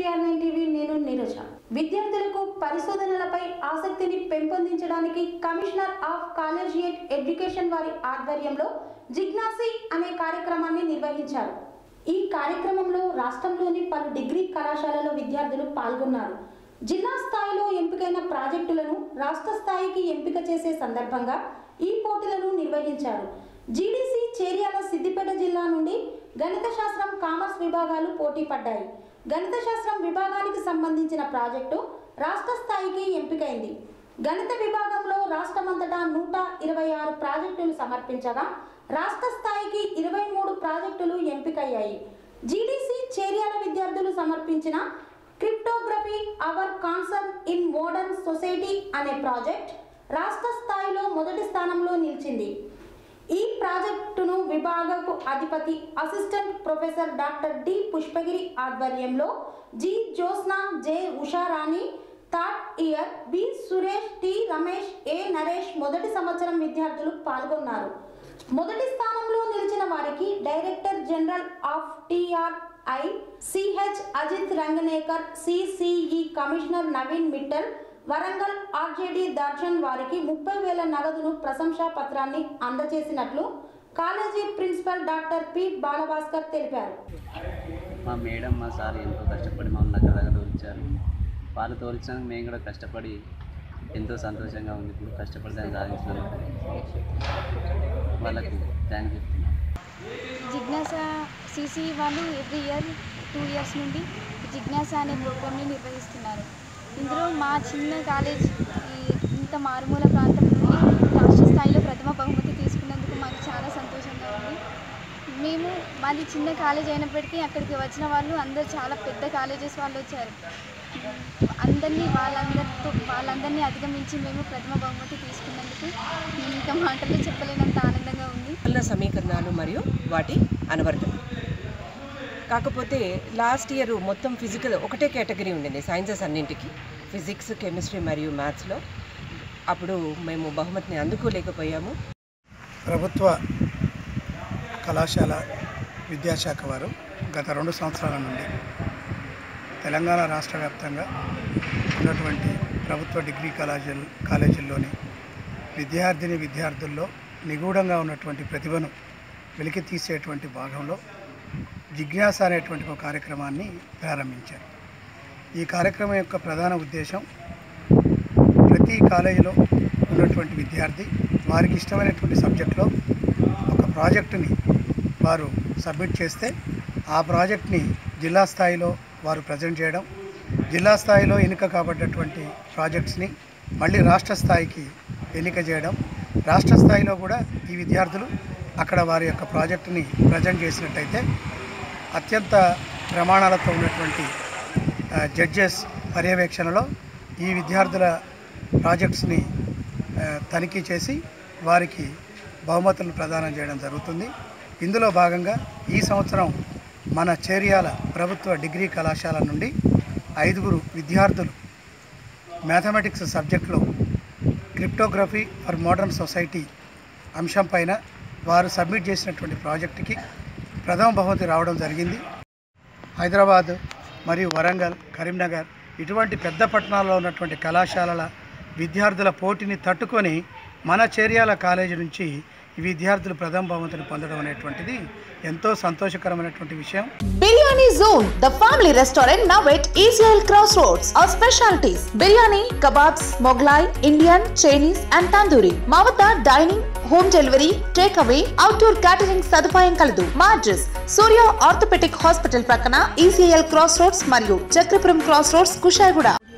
STR nine TV నేను నీరజ విద్యార్థులకు పరిశోధనలపై ఆసక్తిని పెంపొందించడానికి కమిషనర్ ఆఫ్ కాలేజియేట్ ఎడ్యుకేషన్ వారి ఆధ్వర్యంలో జిజ్ఞాసి అనే కార్యక్రమాన్ని నిర్వహించారు ఈ కార్యక్రమంలో రాష్ట్రంలోని పలు డిగ్రీ కళాశాలలో విద్యార్థులు పాల్గొన్నారు జిల్లా స్థాయిలో ఎంపికైన ప్రాజెక్టులను రాష్ట్ర స్థాయికి ఎంపిక చేసే సందర్భంగా ఈ పోటీలను నిర్వహించారు జీడీసీ చేర్యాల సిద్దిపేట జిల్లా నుండి గణిత శాస్త్రం కామర్స్ విభాగాలు పోటీ పడ్డాయి గణిత శాస్త్రం విభాగానికి సంబంధించిన ప్రాజెక్టు రాష్ట్ర స్థాయికి ఎంపికైంది గణిత విభాగంలో రాష్ట్రమంతటా నూట ఇరవై ఆరు ప్రాజెక్టులు సమర్పించగా రాష్ట్ర స్థాయికి ఇరవై మూడు ప్రాజెక్టులు ఎంపికయ్యాయి జీడీసీ చేర్యాల విద్యార్థులు సమర్పించిన cryptography our concern in modern society అనే ప్రాజెక్ట్ రాష్ట్ర స్థాయిలో మొదటి స్థానంలో నిలిచింది ఈ ప్రాజెక్టును విభాగపు అధిపతి assistant professor doctor D Pushpagiri ఆధ్వర్యంలో G Jyotsna J Usharani third year B Suresh T Ramesh A Naresh మొదటి సంవత్సరం విద్యార్థులు పాల్గొన్నారు మొదటి స్థానంలో నిలిచిన వారికి director general of TRI CH Ajith Ranganekar CCE commissioner Naveen Mittal Warangal RJD Darshan వారికి ముప్పై వేల నగదును ప్రశంసా పత్రాన్ని అందజేసినట్లు college principal doctor P Balabhaskar తెలిపారు మా మేడం మా సార్ ఎంతో కష్టపడి మమ్మల్ని అక్కడ దగ్గర తోలిచ్చారు వాళ్ళు తోలించడానికి మేము కూడా కష్టపడి ఎంతో సంతోషంగా ఉంది ఇప్పుడు కష్టపడి దాన్ని సాధించినందుకు వాళ్ళకి థ్యాంక్ చెప్తున్నాను జిజ్ఞాస సిసి వాళ్ళు ఎవ్రీ ఇయర్ టూ ఇయర్స్ నుండి జిజ్ఞాస అనే ప్రోగ్రామ్ని నిర్వహిస్తున్నారు ఇందులో మా చిన్న కాలేజ్ ఈ ఇంత మారుమూల ప్రాంతం నుండి రాష్ట్ర స్థాయిలో ప్రథమ బహుమతి తీసుకున్నందుకు మాకు చాలా సంతోషంగా ఉంది మేము మాది చిన్న కాలేజ్ అయినప్పటికీ అక్కడికి వచ్చిన వాళ్ళు అందరూ చాలా పెద్ద కాలేజెస్ వాళ్ళు వచ్చారు అందరినీ వాళ్ళందరితో వాళ్ళందరినీ అధిగమించి మేము ప్రథమ బహుమతి తీసుకున్నందుకు నేను ఇంకా మాటల్లో చెప్పలేనంత ఆనందంగా ఉంది వల్ల సమీకరణాలు మరియు వాటి అనువర్తనం కాకపోతే లాస్ట్ ఇయర్ మొత్తం ఫిజికల్ ఒకటే కేటగిరీ ఉండింది సైన్సెస్ అన్నింటికి ఫిజిక్స్ కెమిస్ట్రీ మరియు మ్యాథ్స్లో అప్పుడు మేము బహుమతిని అందుకోలేకపోయాము ప్రభుత్వ కళాశాల విద్యాశాఖ వారు గత రెండు సంవత్సరాల నుండి తెలంగాణ రాష్ట్ర వ్యాప్తంగా ఉన్నటువంటి ప్రభుత్వ డిగ్రీ కళాశాల కాలేజీల్లోని విద్యార్థిని విద్యార్థుల్లో నిగూఢంగా ఉన్నటువంటి ప్రతిభను వెలికి తీసేటువంటి భాగంలో జిజ్ఞాస అనేటువంటి ఒక కార్యక్రమాన్ని ప్రారంభించారు ఈ కార్యక్రమం యొక్క ప్రధాన ఉద్దేశం ప్రతి కాలేజీలో ఉన్నటువంటి విద్యార్థి వారికి ఇష్టమైనటువంటి సబ్జెక్ట్లో ఒక ప్రాజెక్టుని వారు సబ్మిట్ చేస్తే ఆ ప్రాజెక్ట్ని జిల్లా స్థాయిలో వారు ప్రజెంట్ చేయడం జిల్లా స్థాయిలో ఎన్నిక కాబడ్డటువంటి ప్రాజెక్ట్స్ని మళ్ళీ రాష్ట్ర స్థాయికి ఎన్నిక చేయడం రాష్ట్ర స్థాయిలో కూడా ఈ విద్యార్థులు అక్కడ వారి యొక్క ప్రాజెక్టుని ప్రజెంట్ చేసినట్టయితే అత్యంత ప్రమాణాలతో ఉన్నటువంటి జడ్జెస్ పర్యవేక్షణలో ఈ విద్యార్థుల ప్రాజెక్ట్స్ని ఆ, తనిఖీ చేసి వారికి బహుమతులు ప్రదానం చేయడం జరుగుతుంది ఇందులో భాగంగా ఈ సంవత్సరం మన చేరియాల ప్రభుత్వ డిగ్రీ కళాశాల నుండి ఐదుగురు విద్యార్థులు మ్యాథమెటిక్స్ సబ్జెక్టులో క్రిప్టోగ్రఫీ ఫర్ మోడర్న్ సొసైటీ అంశం పైన వారు సబ్మిట్ చేసినటువంటి ప్రాజెక్టుకి ప్రథమ బహుమతి రావడం జరిగింది హైదరాబాద్ మరియు వరంగల్ కరీంనగర్ ఇటువంటి పెద్ద పట్టణాల్లో ఉన్నటువంటి కళాశాలల విద్యార్థుల పోటీని తట్టుకొని మన చేర్యాల కాలేజీ నుంచి ఈ విద్యార్థులు ప్రథమ బహుమతిని పొందడం అనేటువంటిది ఎంతో సంతోషకరమైనటువంటి విషయం Biryani Zone, the family restaurant now at ECL Crossroads. Our specialties biryani, kebabs, Moglai, Indian, Chinese, and tandoori. మా వద్ద dining home delivery take away outdoor catering సదుపాయం కలదు మా అడ్రస్ సూర్య ఆర్థోపెటిక్ హాస్పిటల్ ప్రక్కన ఈసీఎల్ క్రాస్ రోడ్స్ మరియు Chakrapuram cross roads Kushaiguda